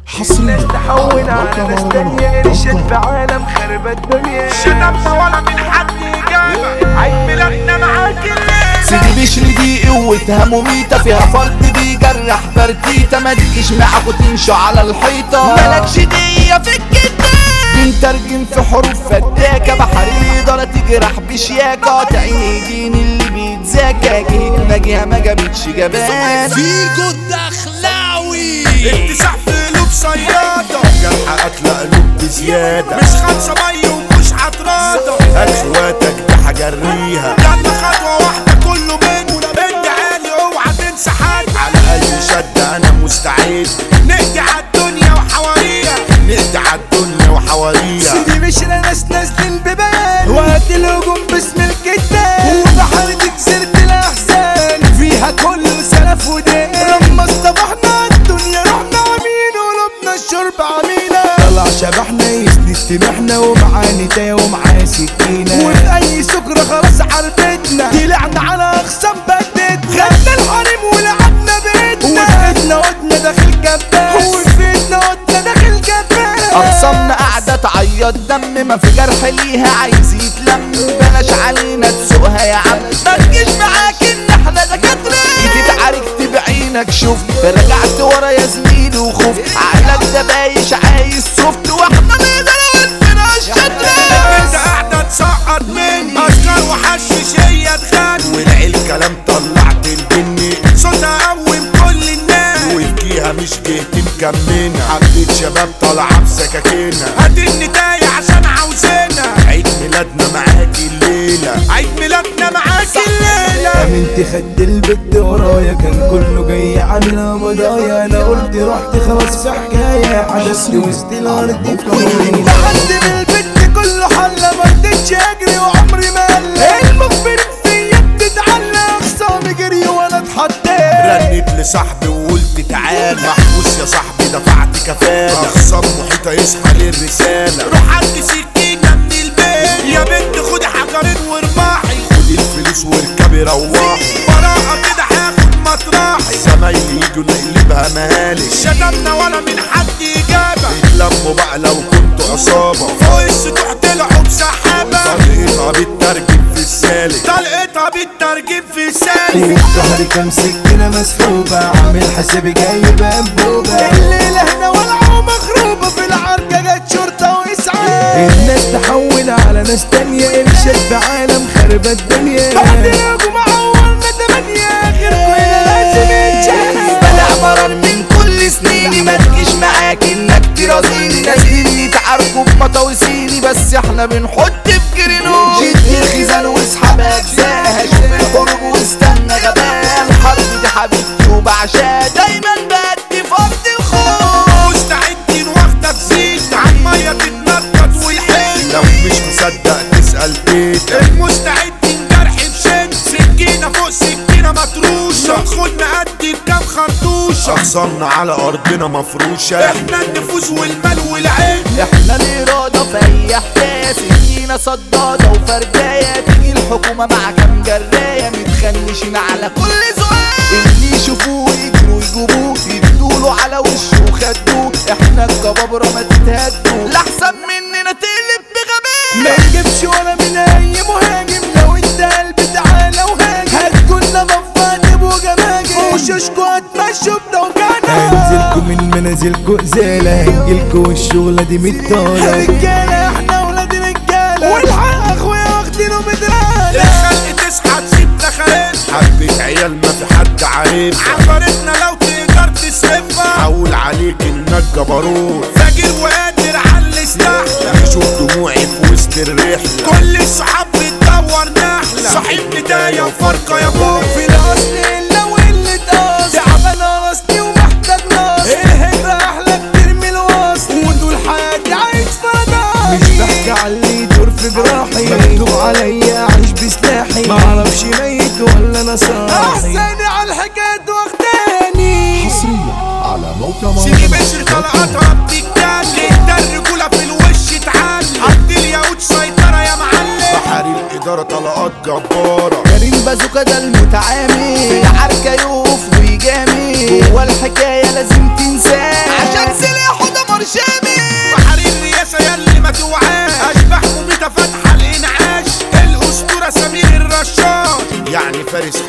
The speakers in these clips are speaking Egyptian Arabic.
حصريا تحول على ناس تانية قرشت في عالم خرب الدنيا شتمنا ولا من حد إجابة عيد ميلادنا معاك الليلة سيدي بشري دي قوتها مميتة فيها فرد بيجرح برتيتة ما تجيش معاكوا تمشوا على الحيطة مالكش دية في الكتاب بنترجم في حروف فتاكة بحر الإدارة تجرح بشياكة تعين ايدين اللي بيتذاكى جهة ناجيها ما جابتش جبان فيكو الدخلاوي اتساع في قلوب صيادة جرح قتل قلوب بزيادة مش خمسة مي ومش عطرادة اخواتك ده هجريها يلا خطوة واحدة كله منه انت عالي اوعى تنسى حد على قلبي شد انا مستعد نقضي على الدنيا وحواريها نقضي على الدنيا وحواريها سيدي مش ناس نازلين ببال وقت الهجوم باسم الكتاب وبحارة جزيرة الأحزان فيها كل سلف ودين لما اصطبحنا الدنيا رحنا عمين وقلوبنا الشرب عمينا طلع شبحنا يسند سمحنا ومعاه نتاية ومعاه سكينة وفي أي سكرة خلاص عرفتنا طلعنا على أقسام بدتنا خدنا الحريم ولعبنا بيتنا وفيتنا قدنا داخل كباس وفيتنا قدنا داخل كباس أقسامنا قاعدة تعيط دم ما في جرح ليها عايز يتلم بلاش علينا تسوقها يا عم ما تجيش معاك ان احنا دكاترة ايدي اتعاركت بعينك شفت رجعت ورا يا زميلي وخفت عقلك ده بايش عايز صفت واحنا نقدر ونفنا انت الشترة قاعدة تسقط مني اشكال وحشش هي تخان والعيل كلام طلعت الجني صوتها قوم كل الناس وفيها مش جهتي مكمنة حبيت شباب طالعة بسكاكينة هات النتاية عشان عاوزينها عيد ميلادنا معاكي الليلة عيد ميلادنا معاكي الليلة امنت خد البت ورايا كان كله جاي عاملها مضايا انا قلت رحت خلاص في حكايه حدثت وسط الارض في كوري لحد من البت كله حله ما رضيتش اجري وعمري ما قل المخبر فيا بتتعلى اخصامي جري وانا اتحطيت رنيت لصاحبي وقلت تعالى محبوس يا صاحبي دفعت كفالة اخصام محيطة يصحى للرسالة روح عندي سكينة من البيت يا بنت خدي حجرين وارماحي خدي الفلوس واركبي روحي براءة كده هاخد مطرحي زمايلي يجوا نقلبها مهالك شتمنا ولا من حد إجابة اتلموا بقى لو كنتوا عصابة فوق السطوح طلعوا بسحابة طلقتها بالترجم في السالك طلقتها بالترجم في السالك ظهري كام سكينة مسحوبة عامل حسابي جايب أنبوبة الليلة هنا والعو مخروبة في العركة جت شرطة وإسعاف الناس تحول على ناس تانية قرشت بعالم خرب الدنيا بعد الهجوم عورنا تمانية غيركوا هنا لازم يتشاف بلع مرار من كل سنيني ما تجيش معاك انك ترازيني نازلين يتعاركوا بمطاوسيني بس احنا بنحط في جرينو شد الخزان واسحب اجزاء شوف الحروب واستنى غباء الحرب دي حبيبتي وبعشاها دايما بدي فرد الخوف مستعدين واخدة بزيت عالمية تتنطط والحيل لو مش مصدق تسأل بيت المستعدين جرح بشد سكينة فوق سكينة مطروشة خدنا قد بكام خرطوشة أقسامنا على أرضنا مفروشة احنا النفوس والمال والعين احنا الإرادة في أي حكاية سكينة صدادة وفرداية تيجي الحكومة مع كام جراية متخنشين على كل زقاق اللي يشوفوه يجروا يجيبوه يدوله على وشه وخدوه احنا الجبابرة ما تتهدوا لأحسن مننا تقلب بغباء ما نجيبش ولا من اي مهاجم لو انت قلبي تعالى وهاجم هتكون مفاتب وجماجم وشوشكوا هتمشوا بتوجعنا هنزلكوا من منازلكوا ازالة هنجيلكوا والشغلة دي متطالة رجالة احنا ولاد رجالة والحق اخويا واخدينه مدرالة الخلق تصحى تسيب دخلات حبة عيال ما في حد عارفها عفرتنا لو تقدر تسرفها هقول عليك انك جبروت فاجر وقادر على الاستحلى شوف دموعي في وسط الرحلة كل الصحاب بتدور نحلة صاحب بداية وفرقة يا بوي في الاصل الا واللي تقص تعبان راسني ومحتاج ناس الهجرة احلى كتير من الوصل وطول حياتي عايش فردان مش بحكي على اللي يدور في جراحي مكتوب عليا اعيش بسلاحي معرفش ميت ولا انا صاحي احساني على الحكاية واخداني حصريا على موقع سيدي بشر طلقاتها بتتجلي ده الرجولة في الوش تعلي عبد اليهود سيطرة يا معلم بحر الإدارة طلقات جبارة كريم بازوكا ده المتعامل في العركة يقف ويجامل جوا الحكاية لازم تنساه عشان سلاحه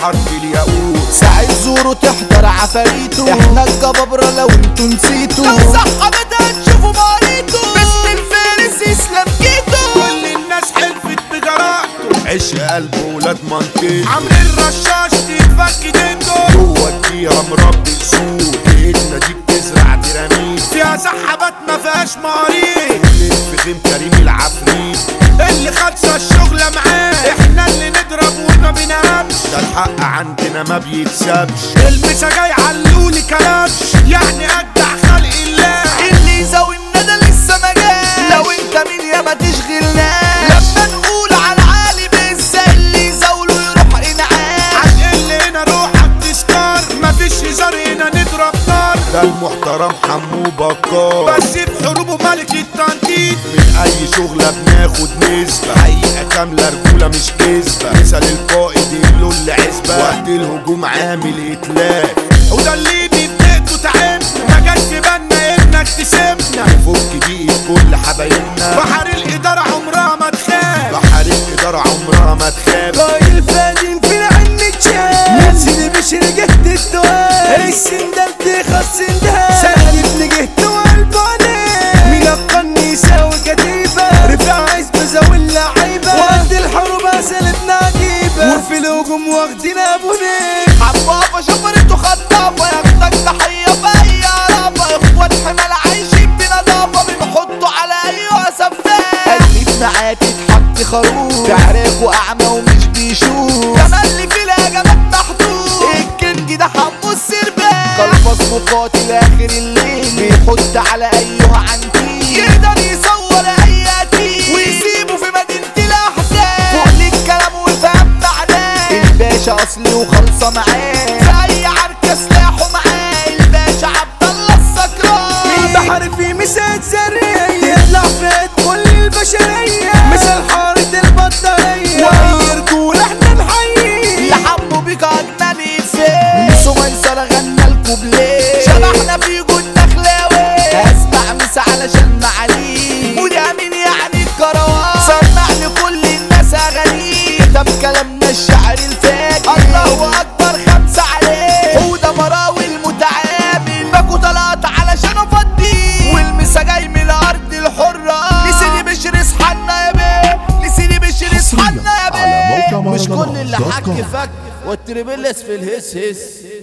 حرف الياقوت ساعة زورو تحضر عفاريته احنا الجبابرة لو انتوا نسيتوا لو صحبتها تشوفوا ماريتو باسم الفارس اسلام جيتو كل الناس حلفت بجراحته عشق قلبه ولاد منطقته عاملين رشاش تتفك دينه جوه الديرة مربي السوق ايدنا دي بتزرع ديناميت فيها سحبات ما فيهاش مقارير في خيم كريم العفريت اللي خلصة الشغلة معاه احنا اللي نضرب وما بنهمش ده الحق عندنا ما بيتسابش المسا جاي علولي كلامش يعني اجدع خلق الله اللي يزاوي الندى لسه ما جاش لو انت مين يا ما تشغلناش لما نقول على العالي بس اللي يزاوله يروح انعاش عشان هنا روحك تسكر مفيش هزار هنا نضرب نار ده المحترم حمو بكار بس في حروبه ملك التنطيط من اي شغلة بناخد نسبة حقيقة كاملة رجولة مش كذبة مثل القائد يقولوا العزبة وقت الهجوم عامل اتلاف وده اللي بيبدأته تعبنا ما جاش في بالنا انك تسيبنا نفك بيه كل حبايبنا بحر الإدارة عمرها ما تخاف بحر الإدارة عمرها ما تخاف راجل فادين في العين متشاف نفسي مش رجعت الدوام السندال تخص سندال سالب نجحت وقلبه عليه مين القني يساوي كتيبة رفع عزبة زاوي اللعيبة وقت الحروب سالتنا عجيبة وفي الهجوم واخدين ابو نيك حبابة شفرته خطافة ياخدك تحية في أي عرفة إخوات حمال عايشين بنظافة بنحطه على أيها سفاح قلبي معاك تتحط خروف تعرفه أعمى ومش بيشوف كمان اللي في الهجمات محدود الكنج ده حمو السربان قلبص مقاتل آخر الليل بيحط على أيها عنتيل يقدر يصور أي قتيل ويسيبه في مدينة الأحزان فوق لي الكلام وفهم معناه الباشا أصلي وخلصة معاه في أي عركة سلاحه معاه الباشا عبد الله السكران البحر فيه مسات زرية يطلع فات كل البشرية مثل حارة البطارية وأي رجولة احنا نحييه لحموا بيك أجمل فين سميسرة غنى الكوبليه شبحنا في جود دخلاوي اسمع مسا علشان معاليه وده مين يعني الكروان سمع لكل الناس أغانيه كتب كلامنا الشعر الفاجر الله أكبر خمسة عليه حودة مراوي المتعامل باكو طلعت علشان أفضيه والمسا جاي من الأرض الحرة لسيدي بشر اصحنا يا بيه لسيدي بشر اصحنا يا على موقع بيه مش كل مهرجانات اللي دوت حك كوم. فك والتريبلس في الهس هس